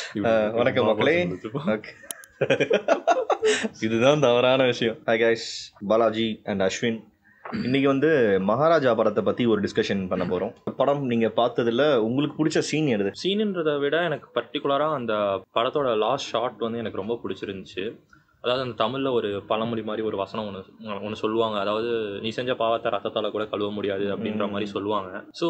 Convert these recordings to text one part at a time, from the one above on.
அஹ், வணக்கம் மக்களே Okay. இதுதான் தவறான விஷயம் hi guys Balaji and Ashwin இன்னைக்கு வந்து மகாராஜா படத்தை பத்தி ஒரு டிஸ்கஷன் பண்ண போறோம் படம் நீங்க பார்த்ததுல உங்களுக்கு பிடிச்ச சீன் எது சீனுன்றதை விட எனக்கு பர்டிகுலராக அந்த படத்தோட லாஸ்ட் ஷாட் வந்து எனக்கு ரொம்ப பிடிச்சிருந்துச்சு அதாவது அந்த தமிழில் ஒரு பழமொழி மாதிரி ஒரு வசனம் ஒன்று ஒன்று சொல்லுவாங்க அதாவது நீ செஞ்ச பாவத்தை ரத்தத்தால் கூட கழுவ முடியாது அப்படின்ற மாதிரி சொல்லுவாங்க ஸோ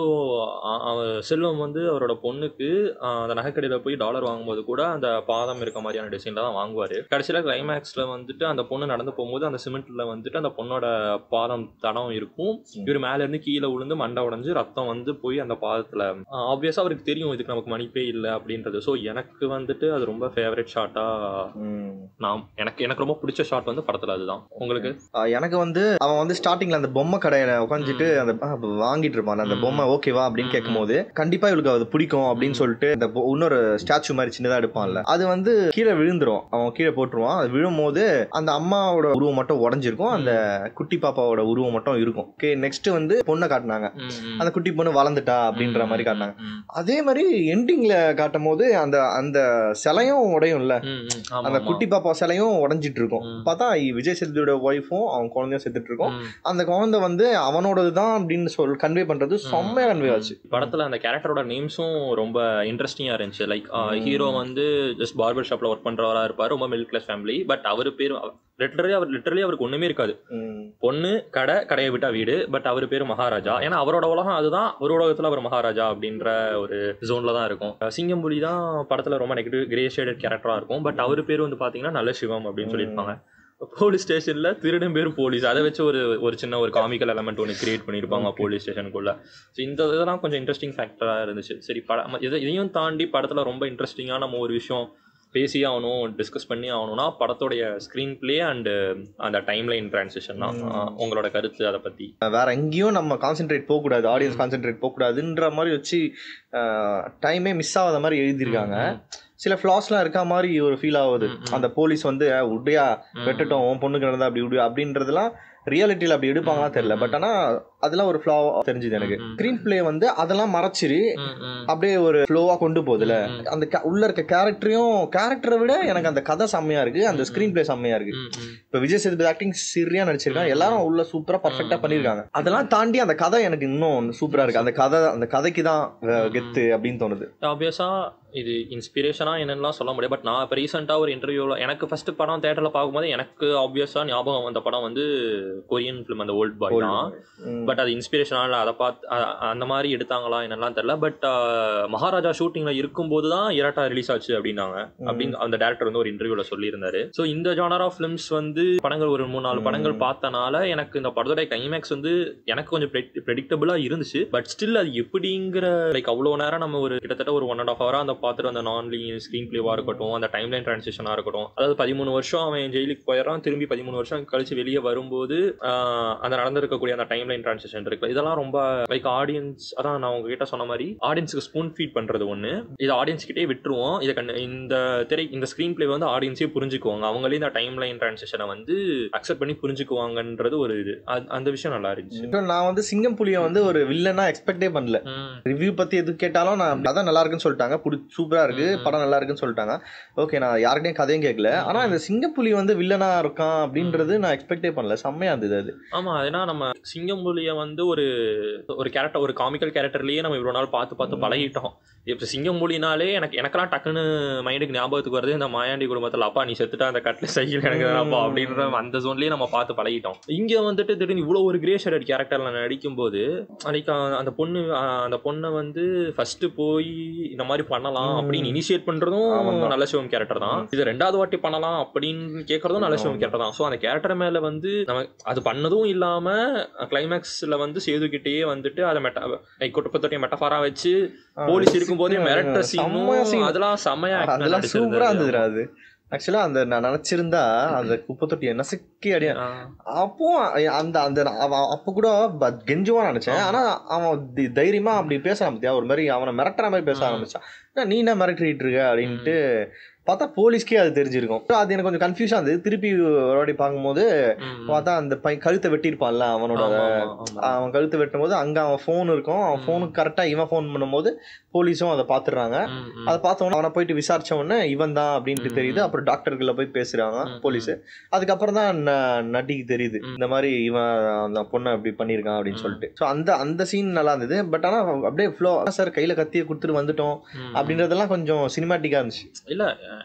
அவர் செல்வம் வந்து அவரோட பொண்ணுக்கு ஆஹ், அந்த நகைக்கடையில் போய் டாலர் வாங்கும்போது கூட அந்த பாதம் இருக்க மாதிரியான டிசைனில் தான் வாங்குவார் கடைசியில் கிளைமேக்ஸில் வந்துட்டு அந்த பொண்ணு நடந்து போகும்போது அந்த சிமெண்ட்டில் வந்துட்டு அந்த பொண்ணோட பாதம் தடம் இருக்கும் இவர் மேலேருந்து கீழே விழுந்து மண்டை உடைஞ்சு ரத்தம் வந்து போய் அந்த பாதத்தில் ஆப்வியஸாக அவருக்கு தெரியும் இதுக்கு நமக்கு மன்னிப்பே இல்லை அப்படின்றது ஸோ எனக்கு வந்துட்டு அது ரொம்ப ஃபேவரட் ஷாட்டாக ம். நான் எனக்கு எனக்கு ரொம்ப பிடிச்ச ஷாட் வந்து படத்தில் அதுதான் உங்களுக்கு ஆஹ் எனக்கு வந்து அவன் வந்து ஸ்டார்டிங்ல அந்த பொம்மை கடையில உட்காந்துட்டு அந்த ஆ, வாங்கிட்டு இருப்பான் அந்த ம். பொம்மை ஓகேவா அப்படின்னு ம். கேட்கும்போது கண்டிப்பா இவளுக்கு அது பிடிக்கும் அப்படின்னு ம். சொல்லிட்டு இந்த பொ- இன்னொரு ஸ்டாச்சு மாதிரி சின்னதா எடுப்பான்ல அது வந்து கீழே விழுந்துரும் அவன் கீழே போட்டுருவான் அது விழும்போது அந்த அம்மாவோட உருவம் மட்டும் உடஞ்சிருக்கும் அந்த குட்டி பாப்பாவோட உருவம் மட்டும் இருக்கும் ஓகே நெக்ஸ்ட் வந்து பொண்ணை காட்டினாங்க ம், ம். அந்த குட்டி பொண்ணு வளர்ந்துட்டா அப்படின்ற மாதிரி காட்டினாங்க ம், அதே மாதிரி எண்டிங்ல காட்டும் போது அந்த அந்த சிலையும் உடையும்ல ம், ம். ஆமா, அந்த ஆமா. குட்டி பாப்பா சிலையும் உடஞ்சிட்டு இருக்கும் ம். பார்த்தா விஜய் சேதுபதியோட ஒய்ஃபும் அவன் குழந்தையும் செத்துட்டு இருக்கும் ம். அந்த குழந்தை வந்து அவனோடது தான் அப்படின்னு சொல் கன்வே பண்றது செம்மையா கன்வே ஆச்சு படத்துல அந்த கேரக்டரோட நேம்ஸும் ரொம்ப இன்ட்ரெஸ்டிங்கா இருந்துச்சு லைக் ம். ஹீரோ வந்து ஜஸ்ட் பார்பர் ஷாப்ல ஒர்க் பண்றவரா இருப்பாரு ரொம்ப மிடில் கிளாஸ் ஃபேமிலி பட் அவர் பேர் லிட்டரலி அவர் லிட்டரலி அவருக்கு ஒண்ணுமே இருக்காது ம். பொண்ணு கடை கடையை விட்டா வீடு பட் அவர் பேரு மகாராஜா ஏன்னா அவரோட உலகம் அதுதான் அவர் உலகத்துல அவர் மகாராஜா அப்படின்ற ஒரு ஜோன்ல தான் இருக்கும் சிங்கம்புலி தான் படத்துல ரொம்ப நெகட்டிவ் கிரே ஷேடட் கேரக்டரா இருக்கும் பட் அவர் பேர் வந்து பாத்தீங்கன்னா நல்ல சிவம் அப்படின்னு சொல்லியிருப்பாங்க போலீஸ் ஸ்டேஷன்ல திருடன் பேர் போலீஸ் அதை வச்சு ஒரு ஒரு சின்ன ஒரு காமிக்கல் எலமெண்ட் ஒன்று கிரியேட் பண்ணியிருப்பாங்க போலீஸ் ஸ்டேஷனுக்குள்ள ஸோ இந்த இதெல்லாம் கொஞ்சம் இன்ட்ரெஸ்டிங் ஃபேக்டராக இருந்துச்சு சரி படம் இதை இதையும் தாண்டி படத்துல ரொம்ப இன்ட்ரெஸ்டிங்காக நம்ம ஒரு விஷயம் பேசி ஆகணும் டிஸ்கஸ் பண்ணி ஆகணும்னா படத்தோடைய ஸ்க்ரீன் பிளே அண்டு அந்த டைம்லைன் டிரான்சிஷன் தான் ம். ஆஹ் உங்களோட கருத்து அதை பத்தி வேற எங்கேயும் நம்ம கான்சென்ட்ரேட் போக கூடாது ஆடியன்ஸ் கான்சென்ட்ரேட் போக கூடாதுன்ற மாதிரி வச்சு டைமே மிஸ் ஆகாத மாதிரி எழுதியிருக்காங்க சில ஃபிளாஸ்லாம் இருக்க மாதிரி ஒரு ஃபீல் ஆகுது ம், ம். அந்த போலீஸ் வந்து "அஹ், உடையா ம். வெட்டட்டும் உன் பொண்ணுக்கு நடந்தா அப்படி விடு அப்படின்றதெல்லாம் ரியாலிட்டியில அப்படி எடுப்பாங்களா தெரியல ம், பட் ஆனா அதெல்லாம் ஒரு ஃபிளா தெரிஞ்சுது எனக்கு ம், ம். ஸ்க்ரீன் பிளே வந்து அதெல்லாம் மறைச்சிரு ம், ம். அப்படியே ஒரு ஃப்ளோவா கொண்டு போகுதுல ம், ம். அந்த ca- உள்ள இருக்க கேரக்டரையும் கேரக்டரை விட எனக்கு அந்த கதை செம்மையா இருக்கு அந்த ம், ஸ்கிரீன் பிளே செம்மையா இருக்கு ம், ம். இப்ப விஜய் சேதுபதி ஆக்டிங் சரியா நடிச்சிருக்காங்க ம், எல்லாரும் உள்ள சூப்பரா பர்ஃபெக்டா ம், பண்ணிருக்காங்க அதெல்லாம் தாண்டி அந்த கதை எனக்கு இன்னும் சூப்பரா இருக்கு அந்த கதை அந்த கதைக்கு தான் அஹ், ம், கெத்து அப்படின்னு தோணுது ஆப்வியஸா இது இன்ஸ்பிரேஷனா என்னென்னலாம் சொல்ல முடியாது பட் நான் இப்போ ரீசெண்டாக ஒரு இன்டர்வியூவில் எனக்கு ஃபர்ஸ்ட் படம் தேட்டரில் பார்க்கும்போது எனக்கு ஆப்வியஸாக ஞாபகம் வந்த படம் வந்து கொரியன் ஃபிலிம் அந்த ஓல்ட் பாய் தான் ம். பட் அது இன்ஸ்பிரேஷனால அதை பார்த்து அ- அந்த மாதிரி எடுத்தாங்களா என்னெல்லாம் தெரியல பட் மகாராஜா ஷூட்டிங்ல இருக்கும்போது தான் இரட்டா ரிலீஸ் ஆச்சு அப்படின்னாங்க ம். அப்படின்னு அந்த டேரக்டர் வந்து ஒரு இன்டர்வியூல சொல்லியிருந்தாரு ஸோ இந்த ஜானர் ஆஃப் ஃபிலிம்ஸ் வந்து படங்கள் ஒரு மூணு நாலு ம். படங்கள் பார்த்தனால எனக்கு இந்த படத்தோட கிளைமேக்ஸ் வந்து எனக்கு கொஞ்சம் ப்ரெடிக்டபிளா இருந்துச்சு பட் ஸ்டில் அது எப்படிங்கிற லைக் அவ்வளோ நேரம் நம்ம ஒரு கிட்டத்தட்ட ஒரு ஒன் அண்ட் ஆஃப் ஹவரா அந்த பார்த்துட்டு அந்த நான் லீன் ஸ்க்ரீன் பிளேவா இருக்கட்டும் அந்த டைம் லைன் டிரான்சிஷனா இருக்கட்டும் அதாவது பதிமூணு வருஷம் அவன் ஜெயிலுக்கு போயிடறான் திரும்பி பதிமூணு வருஷம் கழிச்சு வெளியே வரும்போது ஆஹ், அந்த நடந்திருக்கக்கூடிய அந்த டைம் லைன் டிரான்சிஷன் இருக்கு இதெல்லாம் ரொம்ப லைக் ஆடியன்ஸ் அதான் நான் உங்ககிட்ட சொன்ன மாதிரி ஆடியன்ஸுக்கு ஸ்பூன் ஃபீட் பண்றது ஒன்று இது ஆடியன்ஸ் கிட்டே விட்டுருவோம் இதை கண்டு இந்த திரை இந்த ஸ்க்ரீன் பிளே வந்து ஆடியன்ஸே புரிஞ்சுக்குவாங்க அவங்களே இந்த டைம் லைன் டிரான்சிஷனை வந்து அக்செப்ட் பண்ணி புரிஞ்சுக்குவாங்கன்றது ஒரு இது அது- அந்த விஷயம் நல்லா இருந்துச்சு So, நான் வந்து சிங்கம் புலிய வந்து ஒரு வில்லனா எக்ஸ்பெக்டே பண்ணல ம், ரிவ்யூ பத்தி எது கேட்டாலும் நான் அதான் நல்லா இருக்குன்னு சொல்லிட்டாங்க புடி சூப்பரா இருக்கு ம். படம் நல்லா இருக்குன்னு சொல்லிட்டாங்க ஓகே நான் யார்கிட்டயும் கதையும் கேட்கல ஆனா இந்த சிங்கப்புலி வந்து வில்லனா இருக்கான் அப்படின்றது நான் எக்ஸ்பெக்டே பண்ணல செம்மையா இருந்தது அது ஆமா ஏன்னா நம்ம சிங்கம்புலிய வந்து ஒரு ஒரு கேரக்டர் ஒரு காமிக்கல் கேரக்டர்லயே நம்ம இவ்வளவு நாள் பார்த்து பார்த்து ம். பழகிட்டோம் இப்ப சிங்கம்புலினாலே எனக்கு எனக்கெல்லாம் டக்குன்னு மைண்டுக்கு ஞாபகத்துக்கு வருது இந்த மாயாண்டி குடும்பத்துல அப்பா நீ செத்துட்டா அந்த கட்டில சைக்கிள் எனக்கு தானப்பா ம். அப்படின்ற அந்த ஜோன்லயே நம்ம பார்த்து பழகிட்டோம் இங்க வந்துட்டு திடீர்னு இவ்வளவு ஒரு கிரே ஷேடட் கேரக்டர்ல நடிக்கும் போது அன்னைக்கு அந்த பொண்ணு அஹ், அந்த பொண்ணை வந்து ஃபர்ஸ்ட் போய் இந்த மாதிரி பண்ணலாம் ம். அப்படின்னு இனிஷியேட் பண்றதும் ஆமாம். நல்ல சிவம் கேரக்டர் தான் இது ரெண்டாவது வாட்டி பண்ணலாம் அப்படின்னு கேட்கறதும் நல்ல சிவம் ஆமா. கேரக்டர் தான் ஸோ அந்த கேரக்டர் மேல வந்து நம்ம அது பண்ணதும் இல்லாம கிளைமேக்ஸ்ல வந்து சேதுகிட்டயே வந்துட்டு அதை மெட்டா லைக் குட்டப்பத்தோடைய மெட்டஃபாரா வச்சு போலீஸ் இருக்கும்போதே மிரட்ட செம்மையா சீனும் scene. அதெல்லாம் செம்மையா act அதெல்லாம் நடிச்சிருந்தாரு. சூப்பரா இருந்ததுடா அது ஆக்சுவலா அந்த நான் நினைச்சிருந்தா அந்த குப்பை தொட்டியை நசுக்கி அடியா ஆ. அப்போ அந்த அந்த அவன் அப்ப கூட ப- கெஞ்சுவான்னு நினைச்சேன் ஆனா அவன் தி- தைரியமா அப்படி பேச ஆரம்பித்தியா ஒரு மாதிரி அவனை மிரட்டுற மாதிரி பேச ம். ஆரம்பிச்சான் "என்ன, நீ என்ன மிரட்டிட்டு இருக்க அப்படின்ட்டு பார்த்தா போலீஸ்க்கே அது தெரிஞ்சிருக்கும் அது எனக்கு கொஞ்சம் கன்ஃபியூஷன் இருந்தது திருப்பி ஒரு வாட்டி பார்க்கும்போது ம், ம். பார்த்தா அந்த பையன் கழுத்தை வெட்டியிருப்பான்ல அவனோட ஆமா, ஆமா, ஆமா. அவன் கழுத்து வெட்டும் போது அங்க அவன் ஃபோன் இருக்கும் அவன் ம். ஃபோனுக்கு கரெக்டா இவன் ஃபோன் பண்ணும்போது போலீஸும் அதை பாத்துடுறாங்க ம், ம். அதை பார்த்த உடனே அவனை போயிட்டு விசாரிச்ச உடனே இவன் தான் அப்படின்ட்டு ம், தெரியுது ம். அப்புறம் டாக்டர்களை போய் பேசுறாங்க ம், போலீஸ் அதுக்கப்புறம் தான் ந- நட்டிக்கு தெரியுது ம். இந்த மாதிரி இவன் அந்த பொண்ணை அப்படி பண்ணியிருக்கான் அப்படின்னு ம். சொல்லிட்டு ஸோ அந்த அந்த சீன் நல்லா இருந்தது பட் ஆனா அப்படியே ஃப்ளோ சார் கையில கத்தியை கொடுத்துட்டு வந்துட்டோம் ம். அப்படின்றதெல்லாம் கொஞ்சம் சினிமாட்டிக்கா இருந்துச்சு இல்ல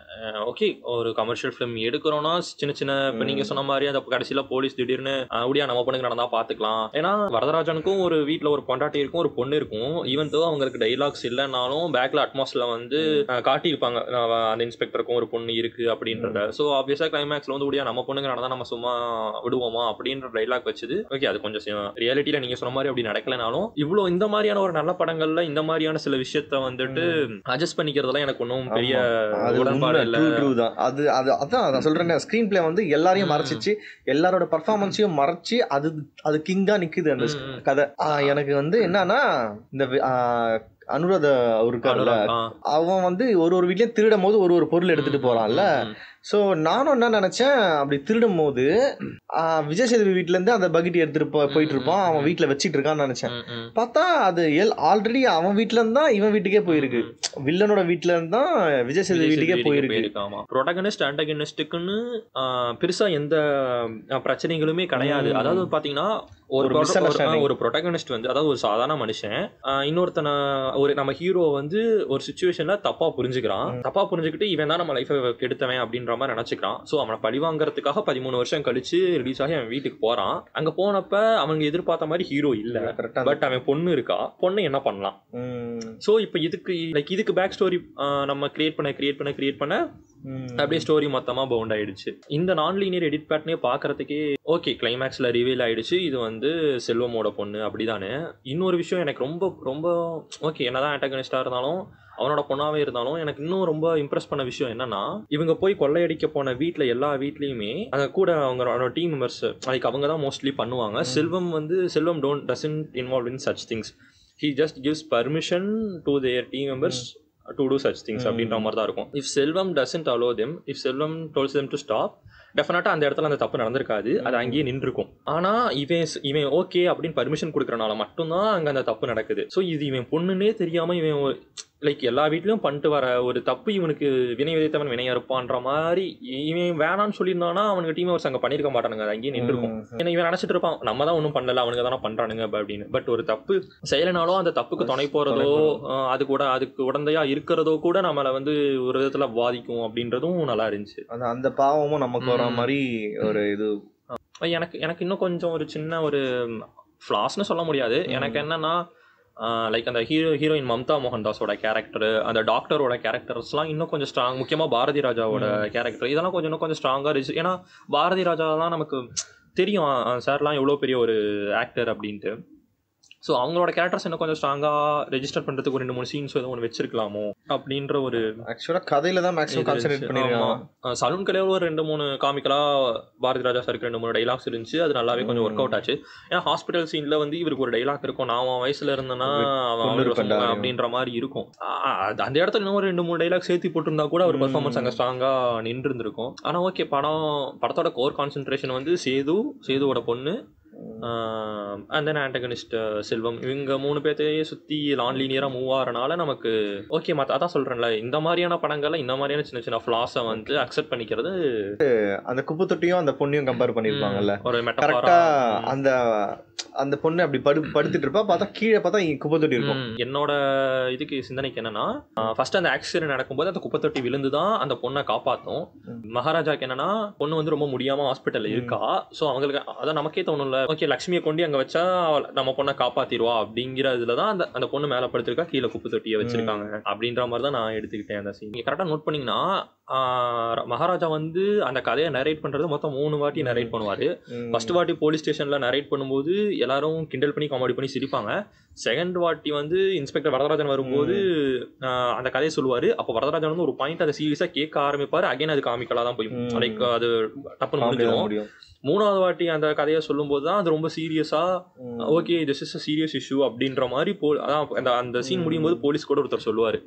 ஓகே ஒரு கமர்ஷியல் ஃபிலிம் எடுக்கிறோம்னா சின்ன சின்ன இப்ப ம். நீங்க சொன்ன மாதிரி அந்த கடைசியில போலீஸ் திடீர்னு "அஹ், உடியா நம்ம பொண்ணுக்கு நடந்தா பாத்துக்கலாம் ஏன்னா வரதராஜனுக்கும் ஒரு வீட்ல ஒரு பொண்டாட்டி இருக்கும் ஒரு பொண்ணு இருக்கும் ஈவன் தோ அவங்களுக்கு டைலாக்ஸ் இல்லைனாலும் பேக்ல அட்மாஸ்ல வந்து அஹ், காட்டியிருப்பாங்க அஹ், அந்த இன்ஸ்பெக்டருக்கும் ஒரு பொண்ணு இருக்கு அப்படின்றத ஸோ ஆப்வியஸா கிளைமேக்ஸ்ல வந்து உடியா நம்ம பொண்ணுக்கு நடந்தா நம்ம சும்மா விடுவோமா அப்படின்ற டைலாக் வச்சது ஓகே அது கொஞ்சம் ரியாலிட்டியில நீங்க சொன்ன மாதிரி அப்படி நடக்கலைனாலும் இவ்வளவு இந்த மாதிரியான ஒரு நல்ல படங்கள்ல இந்த மாதிரியான சில விஷயத்த வந்துட்டு அட்ஜஸ்ட் பண்ணிக்கிறதுலாம் எனக்கு ஒன்றும் பெரிய அது உடன்பாடு இல்ல ட்ரூ ட்ரூ தான் அது அது அதான் நான் சொல்றேன் ஸ்கிரீன் பிளே வந்து எல்லாரையும் ம். மறைச்சிச்சு எல்லாரோட பர்ஃபார்மன்ஸையும் மறைச்சு அது அது கிங்கா நிக்குது அந்த ம், ம். கதை ஆ, எனக்கு வந்து என்னன்னா இந்த வி- ஆ, அனுராத அவர் இருக்காருல்ல ஆ. அவன் வந்து ஒரு ஒரு வீட்லயும் திருடும் போது ஒரு ஒரு பொருள் எடுத்துட்டு போறான்ல ம், ம், சோ நானும் என்ன நினைச்சேன் அப்படி திருடும் போது ஆ, விஜய் சேதுபதி வீட்ல இருந்து அந்த பக்கெட் எடுத்துட்டு போ- போயிட்டு இருப்பான் ம், அவன் ம். வீட்ல வச்சிட்டு இருக்கான்னு நினைச்சேன் ம், ம். பார்த்தா அது எல் ஆல்ரெடி அவன் வீட்ல இருந்து தான் இவன் வீட்டுக்கே போயிருக்கு வில்லனோட வீட்ல இருந்து தான் விஜய் சேதுபதி விஜய் வீட்டுக்கே சேதுபதி போயிருக்கு போயிருக்கு, ஆமா. protagonist, antagonisticன்னு, ஆ, பெருசா எந்த ஆ, பிரச்சனைகளுமே கிடையாது ம். அதாவது பாத்தீங்கன்னா ஒரு ஒரு pro- misunderstanding. ஒரு- ஒரு ப்ரொட்டகனிஸ்ட் வந்து அதாவது ஒரு சாதாரண மனுஷன் ஆ, இன்னொருத்தனை ஒரு நம்ம ஹீரோ வந்து ஒரு சுச்சுவேஷன்ல தப்பா புரிஞ்சுக்கிறான் தப்பா புரிஞ்சுக்கிட்டு இவன் தான் நம்ம லைஃபை கெடுத்தவன் அப்படின்ற மாதிரி நினைச்சுக்கிறான் சோ அவனை பழி வாங்குறதுக்காக பதிமூணு வருஷம் கழிச்சு ரிலீஸ் ஆகி அவன் வீட்டுக்கு போறான் அங்க போனப்ப அவங்க எதிர்பார்த்த மாதிரி ஹீரோ இல்ல கரெக்டா பட் அவன் பொண்ணு இருக்கா பொண்ணு என்ன பண்ணலாம் ஸோ இப்போ இதுக்கு லைக் இதுக்கு பேக் ஸ்டோரி நம்ம கிரியேட் பண்ண கிரியேட் பண்ண கிரியேட் பண்ண அப்படியே ஸ்டோரி மொத்தமாக பவுண்ட் ஆயிடுச்சு இந்த நான் லீனியர் எடிட் பேட்னே பார்க்கறதுக்கே ஓகே கிளைமேக்ஸில் ரிவீல் ஆயிடுச்சு இது வந்து செல்வமோட பொண்ணு அப்படிதானே இன்னொரு விஷயம் எனக்கு ரொம்ப ரொம்ப ஓகே என்னதான் ஆண்டகனிஸ்டாக இருந்தாலும் அவனோட பொண்ணாவே இருந்தாலும் எனக்கு இன்னும் ரொம்ப இம்ப்ரெஸ் பண்ண விஷயம் என்னன்னா இவங்க போய் கொள்ளையடிக்க போன வீட்டில் எல்லா வீட்லேயுமே அங்கே கூட அவங்க டீம் மெம்பர்ஸ் லைக் அவங்க தான் மோஸ்ட்லி பண்ணுவாங்க செல்வம் வந்து Selvam don't doesn't involve in such things he just gives permission to their team members to do such things ம். அப்படின்ற மாதிரி தான் இருக்கும் if Selvam doesn't allow them if Selvam tells them to stop டெஃபினட்டாக அந்த இடத்துல அந்த தப்பு நடந்திருக்காது அது அங்கேயே நின்றுருக்கும் ஆனால் இவன் ஸ்- இவன் ஓகே அப்படின்னு பர்மிஷன் கொடுக்குறனால மட்டும்தான் அங்கே அந்த தப்பு நடக்குது ஸோ இது இவன் பொண்ணுன்னே தெரியாமல் இவன் லைக் எல்லா வீட்லயும் பண்ணிட்டு வர ஒரு தப்பு இவனுக்கு வினை விதைத்தவன் வினையா இருப்பான்ற மாதிரி இவன் வேணான்னு சொல்லியிருந்தானா அவனுக்கு டீம் அவர்ஸ் அங்கே பண்ணியிருக்க மாட்டானுங்க அது அங்கேயே நின்றுருக்கும் ஏன்னா இவன் நினைச்சிட்டு இருப்பான் நம்ம தான் ஒன்றும் பண்ணல அவனுங்க தானே பண்றானுங்க அப்படின்னு பட் ஒரு தப்பு செய்யலைனாலும் அந்த தப்புக்கு துணை போறதோ அஹ், அது கூட அதுக்கு உடந்தையா இருக்கிறதோ கூட நம்மளை வந்து ஒரு விதத்துல பாதிக்கும் அப்படின்றதும் நல்லா இருந்துச்சு அந்த அந்த பாவமும் நமக்கு வர ம். மாதிரி ஒரு இது எனக்கு எனக்கு இன்னும் கொஞ்சம் ஒரு சின்ன ஒரு ஃப்ளாஸ்னு சொல்ல முடியாது ம். எனக்கு என்னன்னா லைக் அந்த ஹீரோ ஹீரோயின் மம்தா மோகன்தாஸோட கேரக்டர் அந்த டாக்டரோட கேரக்டர்ஸ்லாம் இன்னும் கொஞ்சம் ஸ்ட்ராங் முக்கியமாக பாரதி ராஜாவோட கேரக்டர் இதெல்லாம் கொஞ்சம் இன்னும் கொஞ்சம் ஸ்ட்ராங்காக இருந்துச்சு ஏன்னா பாரதி ராஜா தான் நமக்கு தெரியும் சார்லாம் எவ்வளோ பெரிய ஒரு ஆக்டர் அப்படின்ட்டு ஸோ அவங்களோட கேரக்டர்ஸ் இன்னும் கொஞ்சம் ஸ்ட்ராங்காக ரெஜிஸ்டர் பண்ணுறதுக்கு ஒரு ரெண்டு மூணு சீன்ஸ் எதுவும் ஒன்று வச்சிருக்கலாமோ அப்படின்ற ஒரு ஆக்சுவலா கதையில தான் மேக்ஸிமம் கான்சென்ட்ரேட் பண்ணிருக்காங்க ஆமா. சலூன் கலையில் ஒரு ரெண்டு மூணு காமிக்கலா பாரதி ராஜா சாருக்கு ரெண்டு மூணு டைலாக்ஸ் இருந்துச்சு அது நல்லாவே கொஞ்சம் ஒர்க் அவுட் ஆச்சு ஏன்னா ஹாஸ்பிட்டல் சீன்ல வந்து இவருக்கு ஒரு டைலாக் இருக்கும் நான் அவன் வயசுல இருந்தேன்னா அவன் கொண்டு அவனுக்கு இருப்பேன்டா. சொன்னான் அப்படின்ற மாதிரி இருக்கும் ஆ, அது- அந்த இடத்துல இன்னும் ஒரு ரெண்டு மூணு டைலாக் சேர்த்து போட்டிருந்தா கூட அவர் ம். பெர்ஃபார்மன்ஸ் அங்கே ஸ்ட்ராங்கா நின்று இருந்திருக்கும் ஆனா ஓகே படம் படத்தோட கோர் கான்சென்ட்ரேஷன் வந்து சேது சேதுவோட பொண்ணு அண்ட் தென் ஆண்டகனிஸ்ட் செல்வம் இவங்க மூணு பேர்த்தையே சுற்றி லான் லீனியராக மூவ் ஆகிறனால நமக்கு ஓகே மற்ற அதான் சொல்கிறேன்ல இந்த மாதிரியான படங்கள்ல இந்த மாதிரியான சின்ன சின்ன ஃப்ளாஸை வந்து அக்செப்ட் பண்ணிக்கிறது அந்த குப்பை தொட்டியும் அந்த பொண்ணையும் கம்பேர் பண்ணிருப்பாங்கல்ல ஒரு கரெக்டா மெட்டஃபாரா அந்த அந்த பொண்ணு அப்படி படு படுத்துட்டு இருப்பா பார்த்தா கீழே பார்த்தா இங்க குப்பை தொட்டி இருக்கும் என்னோட இதுக்கு சிந்தனைக்கு என்னன்னா ஃபர்ஸ்ட் அந்த ஆக்சிடென்ட் நடக்கும்போது அந்த குப்பை தொட்டி விழுந்து தான் அந்த பொண்ணை காப்பாத்தும் ம். மகாராஜாக்கு என்னன்னா பொண்ணு வந்து ரொம்ப முடியாம ஹாஸ்பிட்டல்ல ம். இருக்கா ஸோ அவங்களுக்கு அதான் நமக்கே தோணும்ல ஓகே லக்ஷ்மியை கொண்டு அங்க வச்சா அவ- நம்ம பொண்ணை காப்பாத்திடுவா அப்படிங்கிற இதுல தான் அந்த அந்த பொண்ணு மேல படுத்திருக்கா கீழே குப்பை தொட்டியை வச்சிருக்காங்க அப்படின்ற மாதிரி தான் நான் எடுத்துக்கிட்டேன் அந்த சீன் நீங்க கரெக்டா நோட் பண்ணீங்கன்னா ஆஹ், மகாராஜா வந்து அந்த கதையை நரேட் பண்றது மொத்தம் மூணு வாட்டி நரேட் பண்ணுவாரு ம். ஃபர்ஸ்ட் வாட்டி போலீஸ் ஸ்டேஷன்ல நரேட் பண்ணும்போது எல்லாரும் கிண்டல் பண்ணி காமெடி பண்ணி சிரிப்பாங்க செகண்ட் வாட்டி வந்து இன்ஸ்பெக்டர் வரதராஜன் வரும்போது ஆஹ், அந்த கதையை சொல்லுவாரு அப்போ வரதராஜன் வந்து ஒரு பாயிண்ட் அதை சீரியஸா கேட்க ஆரம்பிப்பாரு அகைன் அது காமிக்கலா தான் போய் ம். லைக் அது டப்புன்னு காமெடி தான் முடிஞ்சிடும் முடியும் மூணாவது வாட்டி அந்த கதையை சொல்லும்போது தான் அது ரொம்ப சீரியஸா ம். Okay this is a serious issue அப்படின்ற மாதிரி போ அதான் அந்த அந்த சீன் ம். முடியும் போது போலீஸ் கூட ஒருத்தர் சொல்லுவாரு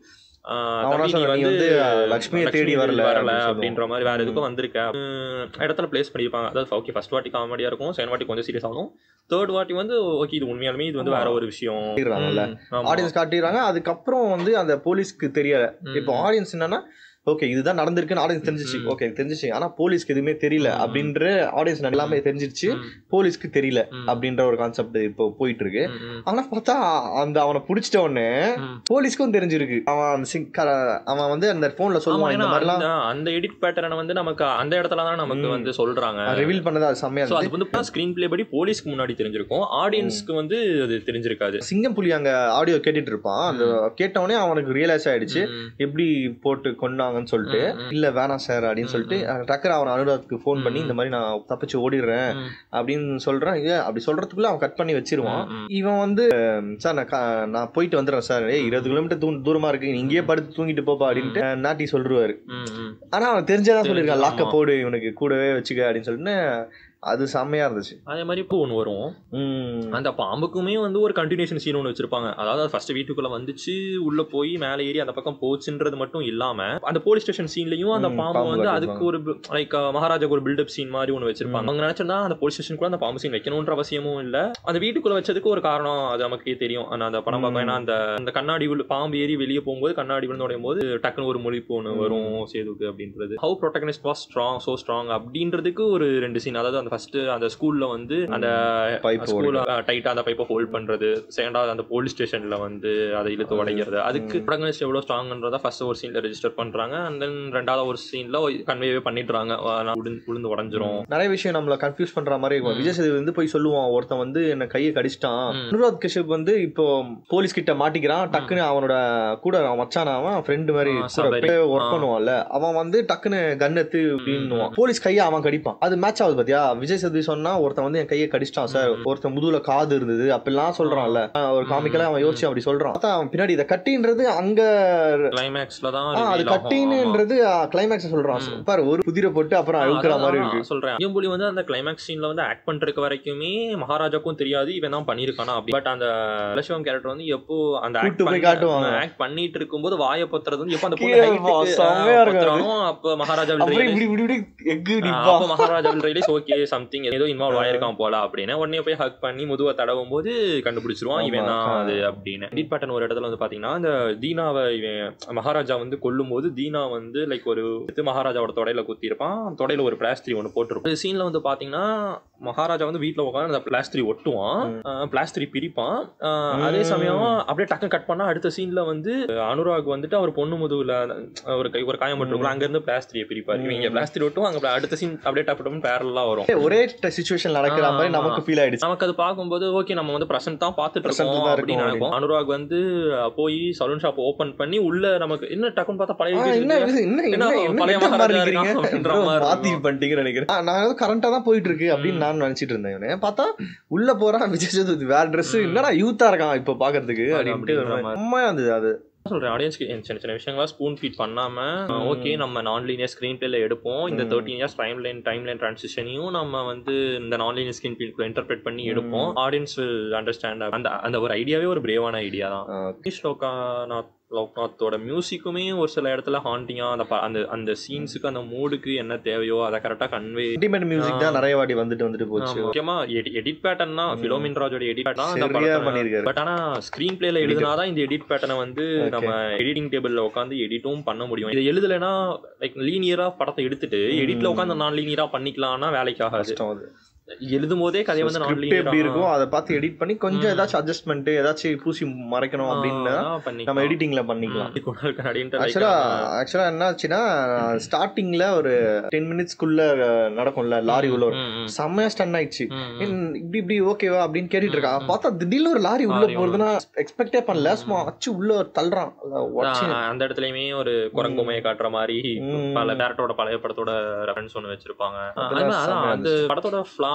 ஆஹ் அவனா தம்பி, நீ சொன்னா, நீ வந்து வந்து லக்ஷ்மியை தேடி வரல வரல அப்படின்னு அப்படின்ற மாதிரி வேற எதுக்கும் வந்திருக்க உம், இடத்துல பிளேஸ் பண்ணிருப்பாங்க அதாவது ஓகே ஃபர்ஸ்ட் வாட்டி காமெடியா இருக்கும் செகண்ட் வாட்டி கொஞ்சம் சீரியஸ் ஆகும் தேர்ட் வாட்டி வந்து ஓகே இது உண்மையாலுமே இது வந்து வேற ஒரு விஷயம் காட்டிடுறாங்கல்ல உம், ஆமா. ஆடியன்ஸ் காட்டிடுறாங்க அதுக்கப்புறம் வந்து அந்த போலீஸ்க்கு தெரியல உம். இப்போ ஆடியன்ஸ் என்னன்னா ஓகே இதுதான் நடந்திருக்குன்னு ஆடியன்ஸ் தெரிஞ்சிச்சு ம். ஓகே தெரிஞ்சிச்சு ஆனா போலீஸ்க்கு எதுவுமே தெரியல ம். அப்படின்ற ஆடியன்ஸ் எல்லாமே தெரிஞ்சிருச்சு உம், போலீஸ்க்கு தெரியல உம், அப்படின்ற ஒரு கான்செப்ட் இப்போ போயிட்டு இருக்கு உம், உம், ஆனா பார்த்தா அந்த அவனை புடிச்சிட்ட உடனே உம். போலீஸ்க்கும் தெரிஞ்சிருக்கு அவன் அந்த சிங் கர- அவன் வந்து அந்த போன்ல ஆமா, சொல்லுவான் இந்த ஏன்னா மாதிரிலாம் அந்த- அந்த எடிட் பேட்டர்னை வந்து நமக்கு அந்த இடத்துல தான் நமக்கு ம். வந்து சொல்றாங்க ரிவீல் பண்ணது அது செம்மையா சோ இருந்துச்சு அது வந்து ஸ்கிரீன் பிளே படி போலீஸ்க்கு முன்னாடி தெரிஞ்சிருக்கும் ஆடியன்ஸ்க்கு வந்து அது தெரிஞ்சிருக்காது சிங்கம் புலி அங்க ஆடியோ கேட்டுட்டு இருப்பான் அந்த கேட்டவனே அவனுக்கு ரியலைஸ் ஆயிடுச்சு ம், எப்படி போட்டு கொண்டாங்கன்னு சொல்லிட்டு ம், ம். இல்ல வேணாம் சார் அப்படின்னு ம், சொல்லிட்டு டக்கர் அவன் அனுராத்துக்கு ஃபோன் பண்ணி ம். இந்த மாதிரி நான் தப்பிச்சு ஓடிடுறேன் ம், அப்படின்னு சொல்றான் இல்ல அப்படி சொல்றதுக்குள்ள அவன் கட் பண்ணி வச்சிருவான் ம், ம். இவன் வந்து சார் நான் கா- நான் போயிட்டு வந்துடுறேன் சார் ஏய் இருபது கிலோமீட்டர் தூ தூரமா இருக்கு நீ இங்கேயே படுத்து தூங்கிட்டு போப்பா அப்படின்ட்டு அஹ், நாட்டி சொல்றாரு ம், ம். ஆனா அவன் தெரிஞ்சதான் சொல்லியிருக்கான் தெரிஞ்சு, லாக்க ஆமா. போடு இவனுக்கு கூடவே வச்சுக்க அப்படின்னு சொல்லிட்டு அது செம்மையா இருந்துச்சு அதே மாதிரி இப்போ ஒன்று வரும் உம் அந்த பாம்புக்குமே வந்து ஒரு கண்டினியூஷன் சீன் ஒன்று வச்சிருப்பாங்க அதாவது ஃபர்ஸ்ட் வீட்டுக்குள்ள வந்துச்சு உள்ள போய் மேலே ஏறி அந்த பக்கம் போச்சுன்றது மட்டும் இல்லாம அந்த போலீஸ் ஸ்டேஷன் சீன்லயும் அந்த ம், பாம்பு பாம்பு வந்து அதுக்கு காட்டியிருப்பாங்க. ஒரு லைக் மகாராஜாக்கு ஒரு பில்டப் சீன் மாதிரி ஒன்று வச்சிருப்பாங்க அவங்க நினைச்சிருந்தா அந்த போலீஸ் ஸ்டேஷன் கூட அந்த பாம்பு சீன் வைக்கணுன்ற அவசியமும் இல்ல அந்த வீட்டுக்குள்ள வச்சதுக்கு ஒரு காரணம் அது நமக்கே தெரியும் ஆனா அந்த படம் பார்க்க ம். ஏன்னா அந்த அந்த கண்ணாடி உள்ள பாம்பு ஏறி வெளியே போகும்போது கண்ணாடி விழுந்து உடையும் போது டக்குன்னு ஒரு மொழிப்பு ஒன்று ம். வரும் சேதுக்கு அப்படின்றது how protagonist was strong so strong அப்படின்றதுக்கு ஒரு ரெண்டு சீன் அதாவது அந்த ஃபர்ஸ்ட் அந்த ஸ்கூல்ல வந்து அந்த பைப் ஸ்கூல்ல டைட்டா அந்த பைப்பை ஹோல்ட் பண்றது செகண்டாவது அந்த போலீஸ் ஸ்டேஷன்ல வந்து அதை இழுத்து உடைக்கிறது அதுக்கு ப்ரொடகனிஸ்ட் எவ்வளவு ஸ்ட்ராங்ன்றத ஃபர்ஸ்ட் ஒரு சீன்ல ரெஜிஸ்டர் பண்றாங்க அண்ட் தென் ரெண்டாவது ஒரு சீன்ல கன்வேவே பண்ணிடுறாங்க அஹ் நான் உளுந்து உளுந்து உடஞ்சிரும் நிறைய விஷயம் நம்மள கன்ஃபியூஸ் பண்ற மாதிரி இருக்கும் ம். விஜய் சேதுபதி வந்து போய் சொல்லுவான் ஒருத்தன் வந்து என்ன கையை கடிச்சிட்டான் ம். அனுராத் கஷ்யப் வந்து இப்போ போலீஸ் கிட்ட மாட்டிக்கிறான் டக்குன்னு அவனோட கூட அவன் மச்சான அவன் ஃப்ரெண்டு மாதிரி ஆ, சபரி. ஒர்க் ஆ. பண்ணுவான்ல அவன் வந்து டக்குன்னு கன் எடுத்து அப்படின்னுவான் போலீஸ் கையை அவன் கடிப்பான் அது மேட்ச் ஆகுது பாத்தியா விஜய் சேதுபதி சொன்னா ஒருத்தன் வந்து என் கையை கடிச்சிட்டான் சார் ம். ஒருத்தன் முதுகுல காது இருந்தது அப்படிலாம் சொல்றான்ல ஆ, ஒரு ம். காமிக்கல அவன் யோசிச்சு அப்படி சொல்றான் பார்த்தா அவன் பின்னாடி இதை கட்டின்றது அங்க கிளைமேக்ஸ்ல தான் ஆ, அது reveal ஆகும். ஆமா. கட்டின்னுன்றது கிளைமேக்ஸ் சொல்றான் ம். பாரு ஒரு புதிரை போட்டு அப்புறம் அழுக்கிற அதான் மாதிரி நான் இருக்கு சொல்றேன் ஐயம்புலி வந்து அந்த கிளைமேக்ஸ் சீன்ல வந்து ஆக்ட் பண்றதுக்கு வரைக்குமே மகாராஜாக்கும் தெரியாது இவன் தான் பண்ணிருக்கானா அப்படி பட் அந்த லட்சுமம் கேரக்டர் வந்து எப்போ அந்த கூட்டு போய் காட்டுவாங்க. ஆக்ட் பண்ணிட்டு இருக்கும்போது வாயை பத்துறது வந்து எப்போ அந்த கீழே பொண்ணு இருப்பா, height க்கு, செம்மையா ஆ, இருக்கும் அது. பத்துறானோ, அப்ப மகாராஜா will அப்புறம் realize- இப்படி இப்படி இப்படி எக்கு ஆ, நிப்பா அப்ப Maharaja will realize, okay, something ஏதோ இன்வால்வ் ஆயிருக்கான் போல அப்படின்னு உடனே போய் ஹக் பண்ணி முதுவை தடவும் போது கண்டுபிடிச்சிருவான் ஆமா, இவன் தான் ஆ. அது அப்படின்னு எடிட் பேட்டன் ஒரு இடத்துல வந்து பாத்தீங்கன்னா இந்த தீனாவை இவன் மகாராஜா வந்து கொல்லும் போது தீனா வந்து லைக் ஒரு இது மகாராஜாவோட தொடையில குத்தி இருப்பான் தொடையில ஒரு பிளாஸ்திரி ஒன்று போட்டிருப்பான் இந்த சீன்ல வந்து பாத்தீங்கன்னா மகாராஜா வந்து வீட்ல உட்காந்து அந்த பிளாஸ்திரி ஒட்டுவான் பிளாஸ்திரி பிரிப்பான் ஆ, அதே ம். சமயம் அப்படியே டக்கு கட் பண்ணா அடுத்த சீன்ல வந்து அனுராக் வந்துட்டு அவர் பொண்ணு முதுகுல ஒரு கை ஒரு காயம் பட்டிருக்கும் அங்க இருந்து பிளாஸ்திரியை பிரிப்பாரு ம். இவங்க பிளாஸ்திரி ஒட்டும் அங்க அடுத்த சீன் அப்படியே டப்பு டப்புன்னு பேரலா வரும் ஒரே சுச்சுவேஷன் நடக்கிற ஆ, மாதிரி ஆமா. நமக்கு ஃபீல் ஆயிடுச்சு நமக்கு அது பார்க்கும்போது ஓகே நம்ம வந்து பிரசன்ட் தான் பார்த்துட்டு Present இருக்கோம் தான் அப்படின்னு இருக்கோம் நினைப்போம் அனுராக் வந்து அஹ், போய் சலூன் ஷாப் ஓபன் பண்ணி உள்ள நமக்கு என்ன டக்குன்னு பார்த்தா பழைய ஆ, வீட்டுக்கு என்ன இருக்கு. இது? என்ன என்ன என்ன என்ன பழைய கெட்ட மாதிரி மகாராஜா இருக்கிறீங்க? இருக்கான் அப்படின்ற bro, மாதிரி மாத்தி இருக்கும். பண்ணிட்டீங்கன்னு நினைக்கிறேன் ஆ, நான் வந்து கரண்டா தான் போயிட்டு இருக்கு அப்படின்னு ம். நான் நினைச்சிட்டு இருந்தேன் இவனே பார்த்தா உள்ள போறான் விஜய் சேதுபதி வேற Dress ம். என்னடா யூத்தா இருக்கான் இப்ப பாக்குறதுக்கு அது அப்படின்ட்டு அப்படின்ற ஒரு மாதிரி. செம்மையா இருந்தது அது சொல்றேன் ஆடியன்ஸ்க்கு சின்ன சின்ன விஷயங்களா ஸ்பூன் ஃபீட் பண்ணாம ம். ஓகே நம்ம நான் லீனியர் ஸ்கிரீன் பிளேல எடுப்போம் இந்த ம். Thirteen years time line time line டிரான்சிஷனையும் நம்ம வந்து இந்த நான் லீனியர் ஸ்கிரீன் பிளே இன்டர்பிரேட் பண்ணி ம். எடுப்போம் ஆடியன்ஸ் அண்டர்ஸ்டாண்ட் அந்த அந்த ஒரு ஐடியாவே ஒரு பிரேவான ஐடியா தான் ஆ, கிஷ் லோகாநாத் லோக்நாத்தோட மியூசிக்குமே ஒரு சில இடத்துல ஹாண்டிங்கா அந்த ப- அந்த அந்த சீன்ஸுக்கு அந்த மூடுக்கு என்ன தேவையோ அதை கரெக்டா கன்வே சென்டிமெண்ட் மியூசிக் தான் நிறைய வாட்டி வந்துட்டு வந்துட்டு போச்சு முக்கியமா எடிட் பேட்டர்ன் தான் ம். ஃபிலோமின் ராஜோட எடிட் பேட்டர்ன் அந்த சரியா படத்தை பண்ணிருக்காரு பட் ஆனா ஸ்கிரீன் பிளேல எழுதினாதான் இந்த எடிட் பேட்டர்னை வந்து Okay. நம்ம எடிட்டிங் டேபிள்ல உட்காந்து எடிட்டும் பண்ண முடியும் இதை எழுதலைன்னா லைக் லீனியரா படத்தை எடுத்துட்டு ம். எடிட்ல உட்காந்து நான் லீனியரா பண்ணிக்கலாம்னா வேலைக்கு ஆகாது கஷ்டம் அது எழுதும் போதே கதையை வந்து நான் ஸ்கிரிப்ட் எப்படி இருக்கும் லீனியரா அதை பார்த்து எடிட் பண்ணி கொஞ்சம் ம். ஏதாச்சும் அட்ஜஸ்ட்மெண்ட் ஏதாச்சும் பூசி மறைக்கணும் அப்படின்னு நம்ம எடிட்டிங்ல பண்ணிக்கலாம் ஆக்சுவலா ஆக்சுவலா என்ன ஆச்சுன்னா ஸ்டார்டிங்ல ஒரு டென் மினிட்ஸ்க்குள்ள நடக்கும்ல லாரி உள்ள ஒரு செம்மையா ஸ்டன் ஆயிடுச்சு ஏன் இப்படி இப்படி ஓகேவா அப்படின்னு கேட்டுட்டு இருக்கா ம். பார்த்தா திடீர்னு ஒரு லாரி உள்ள லாரி போறதுன்னா எக்ஸ்பெக்டே பண்ணல ம். சும்மா அச்சு உள்ள ஒரு தள்ளுறான் அத உடச்சு அந்த இடத்துலயுமே ஒரு குரங்குமையை காட்டுற மாதிரி ம். பல டேரக்டரோட பழைய படத்தோட ரெஃபரன்ஸ் ஒன்று வச்சிருப்பாங்க அதெல்லாம் ஆனா, அதான் செம்மையா அந்த படத்தோட ஃபிளா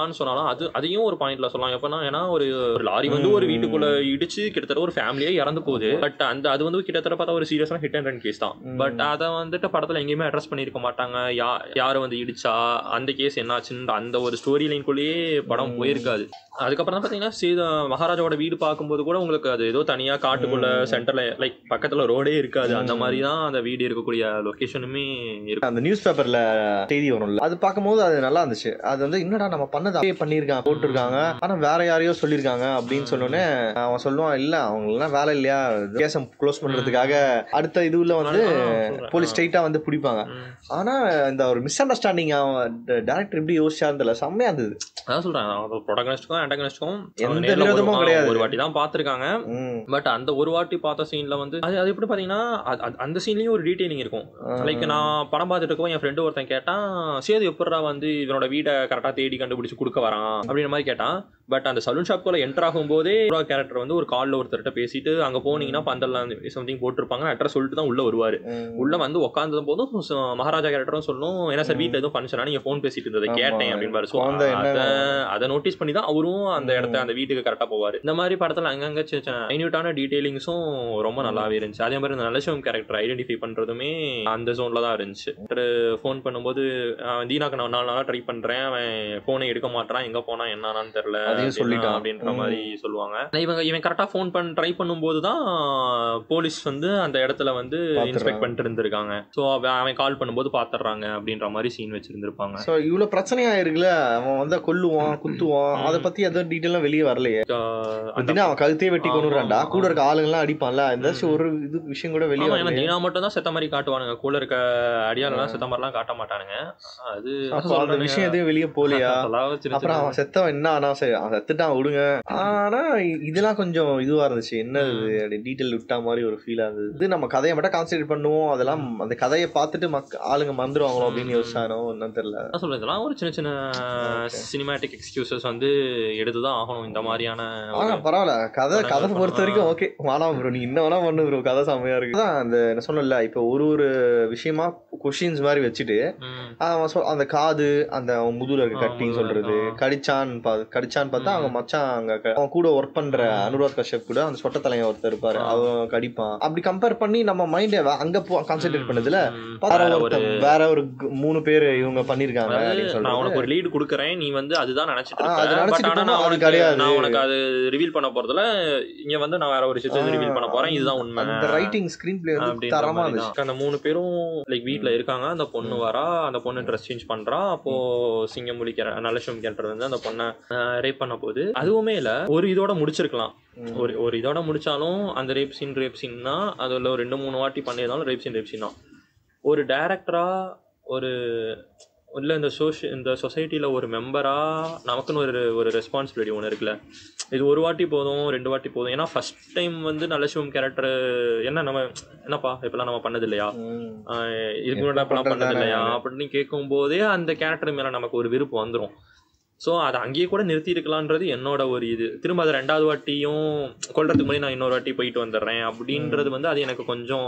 சொல்லலாம்னு சொன்னாலும் அது அதையும் ஒரு பாயிண்ட்ல சொல்லலாம் எப்படின்னா ஏன்னா ஒரு ஒரு லாரி வந்து ஒரு ம். வீட்டுக்குள்ள இடிச்சு கிட்டத்தட்ட ஒரு ஃபேமிலியே இறந்து போகுது பட் அந்த அது வந்து கிட்டத்தட்ட பார்த்தா ஒரு சீரியஸான ஹிட் அண்ட் ரன் கேஸ் தான் ம். பட் அதை வந்துட்டு படத்துல எங்கேயுமே அட்ரஸ் பண்ணியிருக்க மாட்டாங்க யா யாரை வந்து இடிச்சா அந்த கேஸ் என்னாச்சுன்னு அந்த ஒரு ஸ்டோரி லைன்குள்ளேயே படம் ம். போயிருக்காது அதுக்கப்புறம் தான் பார்த்தீங்கன்னா சீத மகாராஜாவோட வீடு பார்க்கும்போது கூட உங்களுக்கு அது ஏதோ தனியா காட்டுக்குள்ள ம். சென்டர்ல லைக் பக்கத்துல ரோடே இருக்காது அந்த ம். மாதிரி தான் அந்த வீடு இருக்கக்கூடிய லொகேஷனுமே இருக்கும் அந்த நியூஸ் பேப்பர்ல செய்தி வரும்ல அது பார்க்கும்போது அது நல்லா இருந்துச்சு அது வந்து என்னடா நம்ம பண்ணதை அப்படியே பண்ணியிருக்காங்க போட்டிருக்காங்க ஆனா வேற யாரையோ சொல்லியிருக்காங்க அப்படின்னு சொன்னோடனே அவன் சொல்லுவான் இல்ல அவங்களுக்குலாம் வேலை இல்லையா கேஸை க்ளோஸ் பண்றதுக்காக அடுத்த இதுல வந்து ஆ, சொல்றேன். போலீஸ் ஸ்ட்ரைட்டா வந்து பிடிப்பாங்க ம். ஆனா இந்த ஒரு மிஸ் அண்டர்ஸ்டாண்டிங் அவன் டேரக்டர் எப்படி யோசிச்சா இருந்தல செம்மையா இருந்தது அதான் சொல்றேன் ப்ரொடகனிஸ்டுக்கும் ஆண்டகனிஸ்டுக்கும் எந்த விரோதமும் கிடையாது. ஒரு வாட்டி தான் பார்த்திருக்காங்க ம். பட் அந்த ஒரு வாட்டி பார்த்த சீன்ல வந்து அது அது எப்படி பாத்தீங்கன்னா அது- அது- அந்த சீன்லயும் ஒரு டீடைலிங் இருக்கும் லைக் நான் படம் பார்த்துட்டு இருக்கவும் என் ஃப்ரெண்டு ஒருத்தன் கேட்டான் சேது எப்படா வந்து இவனோட வீடை கரெக்டா தேடி கண்டுபிடிச்சு கொடுக்க வரான் அப்படின்ற மாதிரி கேட்டான் பட் அந்த சலூன் ஷாப்குள்ள என்டர் ஆகும் போதே கேரக்டர் வந்து ஒரு கால்ல ஒருத்தர்கிட்ட பேசிட்டு அங்க போனீங்கன்னா பந்தல்லாம் சம்திங் போட்டிருப்பாங்க அட்ரஸ் சொல்லிட்டு தான் உள்ள வருவாரு ம். உள்ள வந்து உட்காந்தது போதும் ச- மகாராஜா கேரக்டரும் சொல்லும் ஏன்னா சார் வீட்ல எதுவும் ஃபங்க்ஷனா நீங்க ஃபோன் பேசிட்டு இருந்ததை ஆமா. கேட்டேன் அப்படின்னு ஸோ குழந்தை என்ன- அதை அதை நோட்டீஸ் பண்ணி தான் அவரும் அந்த இடத்த அந்த வீட்டுக்கு கரெக்டா போவாரு இந்த மாதிரி படத்துல அங்கங்க சின்ன சின்ன மைன்யூட்டான டீடைலிங்ஸும் ரொம்ப நல்லாவே இருந்துச்சு அதே மாதிரி இந்த நல்லசிவம் கேரக்டர் ஐடென்டிஃபை பண்றதுமே அந்த ஜோன்ல தான் இருந்துச்சு ஃபோன் பண்ணும்போது அவன் தீனாக்கு நான் நாலு நாளா ட்ரை பண்றேன் அவன் போனை எடுக்க மாட்டான் எங்க போனா என்னன்னு தெரியல அதையும் அப்படின்னா- சொல்லிட்டான். அப்படின்ற ம். மாதிரி சொல்லுவாங்க இவங்க இவன் கரெக்டா ஃபோன் பண்ண ட்ரை பண்ணும்போது தான் போலீஸ் வந்து அந்த இடத்துல வந்து பாத்துடுறாங்க. இன்ஸ்பெக்ட் பண்ணிட்டு இருந்திருக்காங்க ஸோ அவன் கால் பண்ணும்போது பாத்துடுறாங்க அப்படின்ற மாதிரி சீன் வச்சிருந்திருப்பாங்க சோ இவ்வளவு பிரச்சனையா இருக்குல்ல அவன் வந்து கொல்லுவான் குத்துவான் ம். அதை பத்தி எதுவும் டீட்டெயிலாம் வெளியே வரலையே ஆஹ் அந்த அப்படின்னா அவன் கழுத்தையே வெட்டி ஆமா, கொண்டுறான்டா ஆமா. கூட இருக்க ஆளுங்கெல்லாம் அடிப்பான்ல ஏதாச்சும் ஒரு இது விஷயம் கூட வெளியே ஆமா, ஏன்னா வரலையே தீனா மட்டும் தான் செத்த மாதிரி காட்டுவானுங்க கூட இருக்க அடியாளெல்லாம் செத்த மாதிரிலாம் காட்ட மாட்டானுங்க அது அப்போ அந்த விஷயம் எதுவும் வெளியே போலியா அதெல்லாம் சின்ன அப்புறம் சின்ன- அவன் செத்தவன் என்ன ஆனா சரி அவன் செத்துட்டான் விடுங்க ஆனா இ- இதெல்லாம் கொஞ்சம் இதுவா இருந்துச்சு என்ன இது அப்படி டீட்டெயில் விட்டா மாதிரி ஒரு ஃபீலா இருந்தது இது நம்ம கதையை மட்டும் கான்சென்ட்ரேட் பண்ணுவோம் அதெல்லாம் அந்த கதையை பார்த்துட்டு மக்க ஆளுங்க மறந்துடுவாங்களோ அப்படின்னு யோசிச்சானோ என்னன்னு தெரியல அதான் சொல்றேன் இதெல்லாம் ஒரு சின்ன சின்ன Okay. சினிமேட்டிக் எக்ஸ்கியூசஸ் வந்து எடுத்துதான் ஆகணும் இந்த மாதிரியான ஆனா ஒரு- பரவாயில்ல கதை படங்கள் கதை பொறுத்த பண்ணலாம். வரைக்கும் ஓகே வேணாம் ப்ரோ நீ என்ன வேணா பண்ணு ப்ரோ கதை செம்மையா இருக்கு அதான் அந்த என்ன சொன்னல இப்போ ஒரு ஒரு விஷயமா கொஷின்ஸ் மாதிரி வச்சுட்டு ம், அவன் சொல் அந்த காது அந்த அவன் முதுகுல இருக்க ஆ, கட்டின்னு முதுகுல சொல்றது இருக்கு, ஆ. கடிச்சான் பா கடிச்சான்னு பார்த்தா ம். அவங்க மச்சான் அங்க க- அவன் கூட ஒர்க் பண்ற ம். அனுராக் கஷ்யப் கூட அந்த சொட்ட தலைங்க ஒருத்தர் இருப்பாரு ஆ. அவன் கடிப்பான் அப்படி கம்பேர் பண்ணி நம்ம மைண்ட அங்க கான்சென்ட்ரேட் ம், பண்ணதுல ம். வேற வேற ஒரு ஒருத்தன் வேற ஒரு கு- மூணு பேர் இவங்க பண்ணிருக்காங்க அதாவது அப்படின்னு நான் உனக்கு சொல்றது ஒரு லீடு கொடுக்குறேன் நீ வந்து அதுதான் நினைச்சிட்டு ஆ, இருக்க அது பட் நினைச்சிட்டு ஆனா இருக்கோம், நான் அது உனக்கு கிடையாது. நான் உனக்கு அது ரிவீல் பண்ண போறதுல இங்க வந்து நான் வேற ஒரு விஷயத்தை ஆ, ரிவீல் பண்ண போறேன் இதுதான் உண்மை அந்த ரைட்டிங் ஸ்கிரீன் பிளே வந்து அப்படின்ற தரமா மாதிரி இருந்துச்சு தான். அந்த மூணு பேரும் லைக் வீட்ல இருக்காங்க அந்த பொண்ணு வரா அந்த பொண்ணு ட்ரெஸ் சேஞ்ச் பண்றா அப்போ சிங்கமொழி நல்லஷம் கேரக்டர் வந்து அந்த பொண்ணை ரேப் பண்ண போது அதுவுமே இல்ல ஒரு இதோட முடிச்சிருக்கலாம் ம். ஒரு ஒரு இதோட முடிச்சாலும் அந்த ரேப் சீன் ரேப் சீன்னா அதுல ஒரு ரெண்டு மூணு வாட்டி பண்ணியிருந்தாலும் ரேப் சீன் ரேப் சீன் தான் ஒரு டேரக்டரா ஒரு இல்லை இந்த சோஷி இந்த சொசைட்டியில் ஒரு மெம்பராக நமக்குன்னு ஒரு ஒரு ரெஸ்பான்சிபிலிட்டி ஒன்று இருக்குல்ல இது ஒரு வாட்டி போதும் ரெண்டு வாட்டி போதும் ஏன்னா ஃபர்ஸ்ட் டைம் வந்து நல்ல சிவம் கேரக்டர் என்ன நம்ம என்னப்பா இப்பெல்லாம் நம்ம பண்ணது இல்லையா ம். ஆஹ் இதுக்கு எப்ப முன்னாடி அப்பெல்லாம் பண்ணது பண்றதுதானே. இல்லையா அப்படின்னு கேட்கும் போதே அந்த கேரக்டர் மேலே நமக்கு ஒரு விருப்பம் வந்துடும் ஸோ அதை அங்கேயே கூட நிறுத்தி இருக்கலான்றது என்னோட ஒரு இது திரும்ப அதை ரெண்டாவது வாட்டியும் கொல்றதுக்கு முன்னாடி நான் இன்னொரு வாட்டி போயிட்டு வந்துடுறேன் அப்படின்றது வந்து அது எனக்கு கொஞ்சம்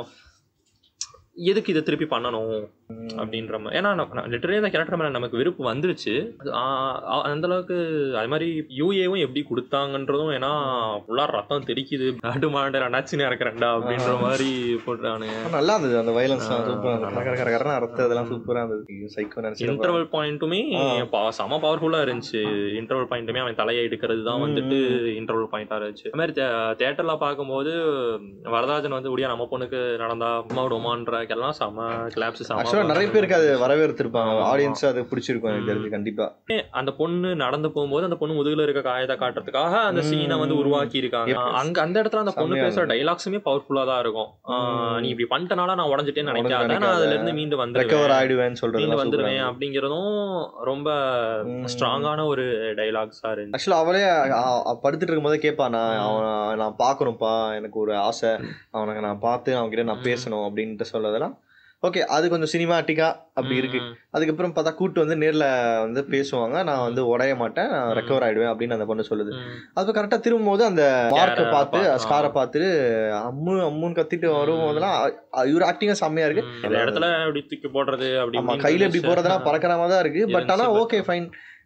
எதுக்கு இதை திருப்பி பண்ணணும் அப்படின்ற மாதிரி ஏன்னா லிட்டரே அந்த கேரக்டர் மேலே நமக்கு விருப்பு வந்துருச்சு அது, ஆ, ஆ, அந்த அளவுக்கு அது மாதிரி யூஏவும் எப்படி கொடுத்தாங்கன்றதும் ஏன்னா ஃபுல்லாக ரத்தம் தெரிக்குது நாட்டு மாண்ட நச்சுன்னு இறக்குறேன்டா அப்படின்ற மாதிரி போட்டுறானுங்க ஆனா நல்லா இருந்தது அந்த வைலன்ஸ் ஆ, சூப்பரா நல்லா இருந்தது கர கர கரன்னு அறுத்து அதெல்லாம் சூப்பரா இருந்தது சைக்கோ நினைச்சு இன்டர்வல் பாயிண்ட்டுமே ஆ. பா- செம பவர்ஃபுல்லா இருந்துச்சு இன்டர்வல் பாயிண்ட்டுமே அவன் தலையை எடுக்கிறது தான் ம், வந்துட்டு ம். இன்டர்வல் பாயிண்டா இருந்துச்சு அது மாதிரி தேட்டர்ல பார்க்கும்போது வரதாஜன் வந்து உடியா நம்ம பொண்ணுக்கு நடந்தா அம்மா விடுமான்ற எல்லாம் செம கிளாப்ஸ் செம ஆக்சுவலா நிறைய பேருக்கு அது வரவேற்த்திருப்பாங்க ஆமா. ஆடியன்ஸ் அது பிடிச்சிருக்கும் எனக்கு தெரிஞ்சு கண்டிப்பா அந்த பொண்ணு நடந்து போகும்போது அந்த பொண்ணு முதுகுல இருக்க காயத்தை காட்டுறதுக்காக அந்த ம். சீனை வந்து உருவாக்கி இருக்காங்க Yes. அங்க அந்த இடத்துல அந்த பொண்ணு செம்மையா பேசுற இருந்தது. டைலாக்ஸுமே பவர்ஃபுல்லா தான் இருக்கும் ஆ, ம். நீ இப்படி பண்ணிட்டனால நான் உடஞ்சிட்டேன்னு உடஞ்சு நினைக்காத நான் நினைக்காத. அதுல இருந்து மீண்டு ரெக்கவர் வந்துருவேன் ஆயிடுவேன்னு சொல்றது மீண்டு சூப்பரா வந்துருவேன் இருந்தது. அப்படிங்கறதும் ரொம்ப ம். ஸ்ட்ராங்கான ஒரு டைலாக்ஸா இருந்துச்சு ஆக்சுவலா அவளே அ- அ- படுத்துட்டு இருக்கும்போதே கேட்பா நான் அவன் நான் பார்க்கணும்ப்பா எனக்கு ஒரு ஆசை அவனுக்கு நான் பார்த்து அவன்கிட்ட நான் ம். பேசணும் அப்படின்ட்டு சொல்லதெல்லாம் ஓகே அது கொஞ்சம் சினிமாட்டிக்கா அப்படி இருக்கு ம், அதுக்கப்புறம் பார்த்தா கூட்டு வந்து நேர்ல வந்து பேசுவாங்க நான் வந்து உடைய மாட்டேன் நான் ம். ரெக்கவர் ஆயிடுவேன் அப்படின்னு அந்த பொண்ணு சொல்லுது ம், அது கரெக்டா திரும்பும்போது அந்த மார்க்கை Scar-அ பார்த்து பார்த்து, ஸ்காரை பார்த்துட்டு அம்மு அம்முன்னு கத்திட்டு ம். வரும்போதெல்லாம் அ- இவர் ஆக்டிங்கா செம்மையா இருக்கு ம், இந்த இடத்துல இப்படி தூக்கி போடுறது அப்படி ஆமா இப்படின்னு கையில இப்படி இருந்துச்சு. போறதெல்லாம் பறக்கிற மாதிரி தான் இருக்கு பட் ஆனா இருந்துச்சு, ஓகே ஃபைன்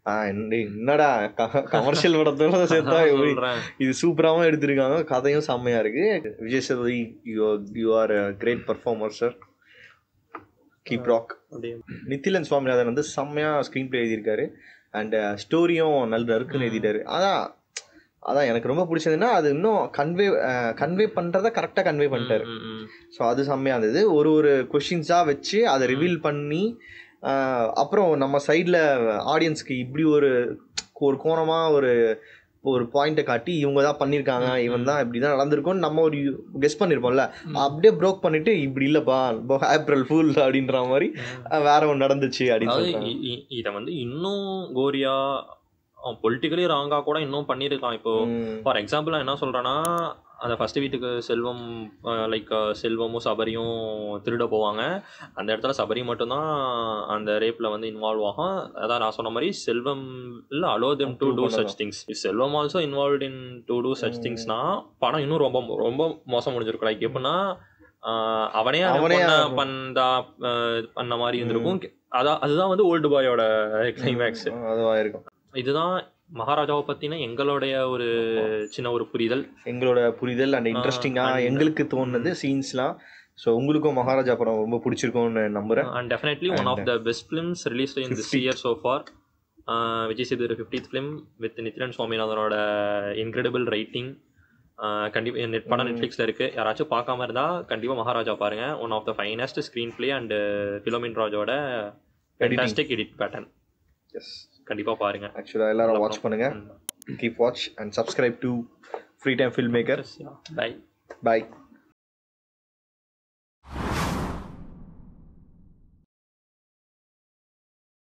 ஆ, என்ன- என்னடா கமர்ஷியல் படத்தோட சேர்த்தா அதான் எப்படி சொல்றேன் இது சூப்பராகவும் எடுத்திருக்காங்க கதையும் செம்மையா இருக்கு Vijay Sethupathi you you are great performer sir keep rock அப்படியே நித்திலன் சுவாமிநாதன் வந்து செம்மையா ஸ்க்ரீன் பிளே எழுதியிருக்காரு அண்ட் ஸ்டோரியும் நல்ல நறுக்குன்னு எழுதிட்டாரு அதான் அதான் எனக்கு ரொம்ப பிடிச்சதுன்னா அது இன்னும் கன்வே கன்வே பண்றத கரெக்டாக கன்வே பண்ணிட்டாரு ம், ம், ம். ஸோ அது செம்மையாக இருந்தது ஒரு ஒரு கொஷின்ஸாக வச்சு அதை ரிவீல் பண்ணி ஆஹ், அப்புறம் நம்ம சைடில் ஆடியன்ஸ்க்கு இப்படி ஒரு ஒரு கோணமாக ஒரு ஒரு பாயிண்ட்டை காட்டி இவங்க தான் பண்ணியிருக்காங்க ம், இவன் தான் இப்படி தான் நடந்திருக்கும்னு நம்ம ஒரு கெஸ் பண்ணியிருப்போம்ல ம். அப்படியே ப்ரோக் பண்ணிட்டு இப்படி இல்லைப்பா ஏப்ரல் ஃபுல் அப்படின்ற மாதிரி ஆஹ், வேற ஒன்று நடந்துச்சு அப்படின்னு அதாவது சொல்லிட்டாங்க இ- இ- இத வந்து இன்னும் கோரியா பொலிட்டிக்கலி ராங்கா கூட இன்னும் பண்ணியிருக்கான் இப்போ ம். ஃபார் எக்ஸாம்பிள் நான் என்ன சொல்றேன்னா அந்த ஃபர்ஸ்ட் வீட்டுக்கு செல்வம் லைக் செல்வமும் சபரியும் திருட போவாங்க அந்த இடத்துல சபரி மட்டும்தான் அந்த ரேப்ல வந்து இன்வால்வ் ஆகும் அதான் நான் சொன்ன மாதிரி செல்வம் இல்ல allow them to do such things Selvam also involve in to do such ம். திங்ஸ்னா படம் இன்னும் ரொம்ப ரொம்ப மோசம் முடிஞ்சிருக்கும் லைக் எப்படின்னா ஆஹ் அவனே அந்த அவனே பொண்ணை அவன் பண்ணா ஆஹ் பண்ண மாதிரி இருந்திருக்கும் அதான் அதுதான் வந்து ஓல்டு பாயோட கிளைமேக்ஸ் அதுவா இருக்கும் இதுதான் மகாராஜாவை பத்தின எங்களுடைய ஒரு சின்ன ஒரு புரிதல் எங்களோட புரிதல் அண்ட் இன்ட்ரெஸ்டிங்காக and- எங்களுக்கு தோணுது சீன்ஸ்லாம் ஸோ உங்களுக்கும் மகாராஜா படம் ரொம்ப பிடிச்சிருக்கும்னு நம்புறேன் and definitely one of the best films release in this 50th. Year so far Vijay Sethupathi fiftieth film with Nithyan சுவாமிநாதனோட இன்க்ரெடிபிள் ரைட்டிங் கண்டிப்பாக நெட் படம் ம். நெட்ஃப்ளிக்ஸில் இருக்குது யாராச்சும் பார்க்காம இருந்தால் கண்டிப்பாக மகாராஜா பாருங்க one of the finest screen play and Philomin ராஜோட ஃபேண்டாஸ்டிக் எடிட் பேட்டர்ன் எஸ் கண்டிப்பாக பாருங்க ஆக்சுவலாக எல்லாரும் வாட்ச் பண்ணுங்க keep watch and subscribe to free time film maker bye bye